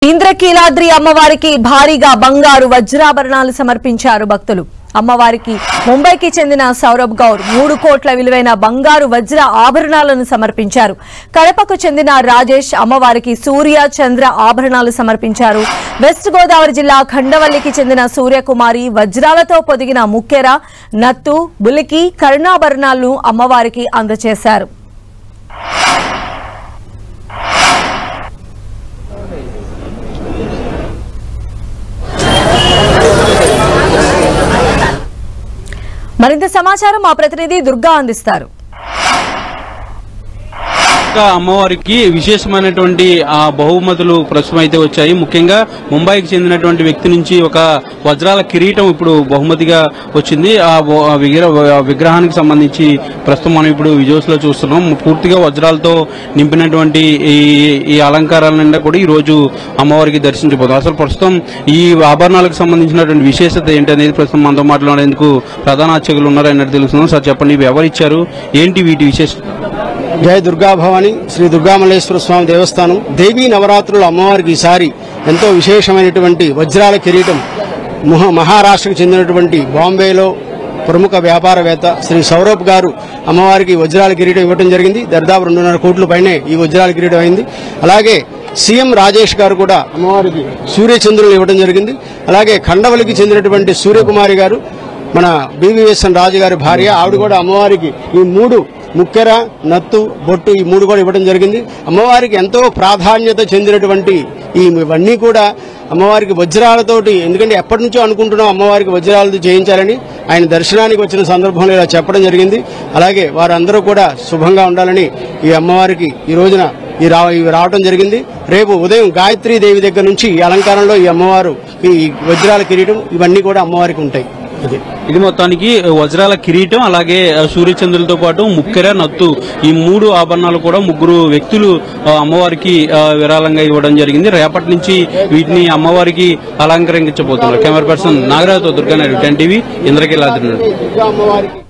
ఇంద్రకీలాద్రి అమ్మవారికి భారీగా బంగారు వజ్రాభరణాలు సమర్పించారు భక్తులు అమ్మవారికి ముంబైకి చెందిన సౌరభ్ గౌర్ మూడు కోట్ల విలువైన బంగారు వజ్ర ఆభరణాలను సమర్పించారు కడపకు చెందిన రాజేష్ అమ్మవారికి సూర్య చంద్ర ఆభరణాలు సమర్పించారు వెస్ట్ గోదావరి జిల్లా ఖండవల్లికి చెందిన సూర్యకుమారి వజ్రాలతో పొదిగిన ముక్కెర నత్తు బులికి కరుణాభరణాలను అమ్మవారికి అందజేశారు మరింత సమాచారం మా ప్రతినిధి దుర్గా అందిస్తారు ఇంకా అమ్మవారికి విశేషమైనటువంటి ఆ బహుమతులు ప్రస్తుతం అయితే వచ్చాయి ముఖ్యంగా ముంబైకి చెందినటువంటి వ్యక్తి నుంచి ఒక వజ్రాల కిరీటం ఇప్పుడు బహుమతిగా వచ్చింది ఆ బొ- ఆ విగ్రహ ఆ విగ్రహానికి సంబంధించి ప్రస్తుతం మనం ఇప్పుడు విజువల్స్ లో చూస్తున్నాం పూర్తిగా వజ్రాలతో నింపినటువంటి ఈ ఈ అలంకారాల నిండా కూడా ఈ రోజు అమ్మవారికి దర్శించబోతాం అసలు ప్రస్తుతం ఈ ఆభరణాలకు సంబంధించినటువంటి విశేషత ఏంటి అనేది ప్రస్తుతం మనతో మాట్లాడేందుకు ప్రధాన అర్చకులు ఉన్నారు అన్నట్టు తెలుస్తున్నాం సార్ చెప్పండి ఇవి ఎవరు ఇచ్చారు ఏంటి వీటి విశేషత జయ దుర్గా భవాని శ్రీ దుర్గామల్లేశ్వర స్వామి దేవస్థానం దేవీ నవరాత్రులు అమ్మవారికి ఈసారి ఎంతో విశేషమైనటువంటి వజ్రాల కిరీటం మహా- మహారాష్ట్రకు చెందినటువంటి బాంబేలో ప్రముఖ వ్యాపారవేత్త శ్రీ సౌరభ్ గారు అమ్మవారికి వజ్రాల కిరీటం ఇవ్వడం జరిగింది దర్దాపు రెండున్నర కోట్ల పైనే ఈ వజ్రాల కిరీటం అయింది అలాగే సీఎం రాజేష్ గారు కూడా అమ్మవారికి సూర్యచంద్రులు ఇవ్వడం జరిగింది అలాగే ఖండవలికి చెందినటువంటి సూర్యకుమారి గారు మన బీవీఎస్ఎన్ రాజు గారి భార్య ఆవిడ కూడా అమ్మవారికి ఈ మూడు ముక్కెర నత్తు బొట్టు ఈ మూడు కూడా ఇవ్వడం జరిగింది అమ్మవారికి ఎంతో ప్రాధాన్యత చెందినటువంటి ఈ ఇవన్నీ కూడా అమ్మవారికి వజ్రాలతోటి ఎందుకంటే ఎప్పటి నుంచో అనుకుంటున్నాం అమ్మవారికి వజ్రాలతో చేయించాలని ఆయన దర్శనానికి వచ్చిన సందర్భంలో ఇలా చెప్పడం జరిగింది అలాగే వారందరూ కూడా శుభంగా ఉండాలని ఈ అమ్మవారికి ఈ రోజున ఈ రా ఇవి రావడం జరిగింది రేపు ఉదయం గాయత్రీ దేవి దగ్గర నుంచి ఈ అలంకారంలో ఈ అమ్మవారు ఈ వజ్రాల కిరీటం ఇవన్నీ కూడా అమ్మవారికి ఉంటాయి అది ఇది మొత్తానికి వజ్రాల కిరీటం అలాగే సూర్యచంద్రులతో పాటు ముక్కెర నత్తు ఈ మూడు ఆభరణాలు కూడా ముగ్గురు వ్యక్తులు ఆ, అమ్మవారికి ఆ, విరాళంగా ఇవ్వడం జరిగింది రేపటి నుంచి వీటిని అమ్మవారికి అలంకరించబోతున్నారు కెమెరా పర్సన్ నాగరాజుతో దుర్గానాయుడు టెన్ టీవీ ఇంద్రకీలాద్రి నుండి దుర్గా అమ్మవారికి